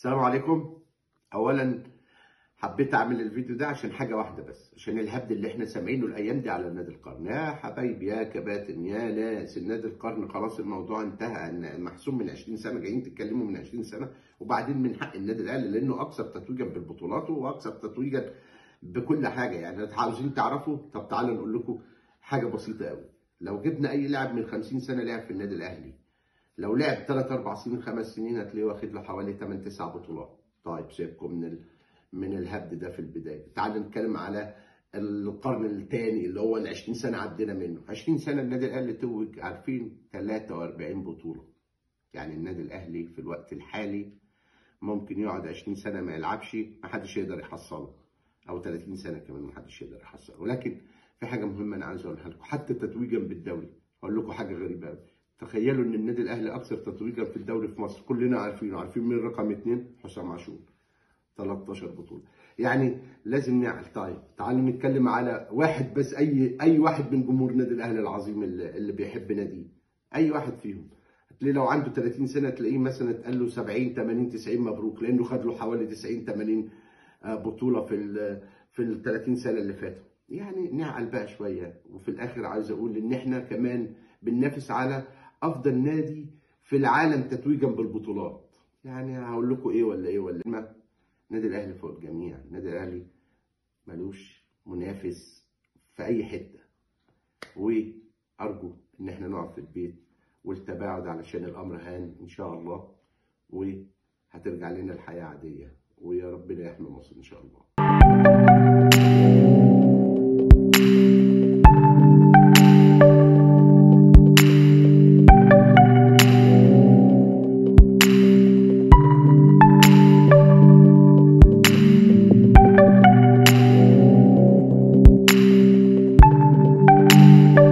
السلام عليكم اولا حبيت اعمل الفيديو ده عشان حاجه واحده بس عشان الهبد اللي احنا سامعينه الايام دي على نادي القرن يا حبايبي يا كباتن يا ناس النادي القرن خلاص الموضوع انتهى ان محسوم من 20 سنه جايين تتكلموا من 20 سنه وبعدين من حق النادي الاهلي لانه اكثر تتويجا بالبطولات واكثر تتويجا بكل حاجه يعني عاوزين تعرفوا طب تعالوا نقول لكم حاجه بسيطه قوي لو جبنا اي لاعب من 50 سنه لعب في النادي الاهلي لو لعب 3 4 سنين 5 سنين هتلاقيه واخد له حوالي 8 9 بطولات طيب سيبكم من ال... من الهبد ده في البدايه تعالوا نتكلم على القرن الثاني اللي هو ال 20 سنه عدينا منه 20 سنه النادي الاهلي توج عارفين 43 بطوله يعني النادي الاهلي في الوقت الحالي ممكن يقعد 20 سنه ما يلعبش ما حدش يقدر يحصله او 30 سنه كمان ما حدش يقدر يحصله ولكن في حاجه مهمه انا عايز اقولها لكم حتى تتويجا بالدوري اقول لكم حاجه غريبه قوي تخيلوا ان النادي الاهلي اكثر تتويجا في الدوري في مصر كلنا عارفينه عارفين مين رقم اثنين حسام عاشور 13 بطوله يعني لازم نعمل طيب تعالوا نتكلم على واحد بس اي اي واحد من جمهور النادي الاهلي العظيم اللي, اللي بيحب ناديه اي واحد فيهم هتلاقيه لو عنده 30 سنه تلاقيه مثلا اتقال له 70 80 90 مبروك لانه خد له حوالي 90 80 بطوله في ال في ال 30 سنه اللي فاتوا يعني نعقل بقى شويه وفي الاخر عايز اقول ان احنا كمان بننافس على افضل نادي في العالم تتويجا بالبطولات يعني هقول لكم ايه ولا ايه ولا ما النادي الاهلي فوق الجميع النادي الاهلي ملوش منافس في اي حته وارجو ان احنا نقعد في البيت والتباعد علشان الامر هان ان شاء الله وهترجع لنا الحياه عاديه ويا ربنا يحمي مصر ان شاء الله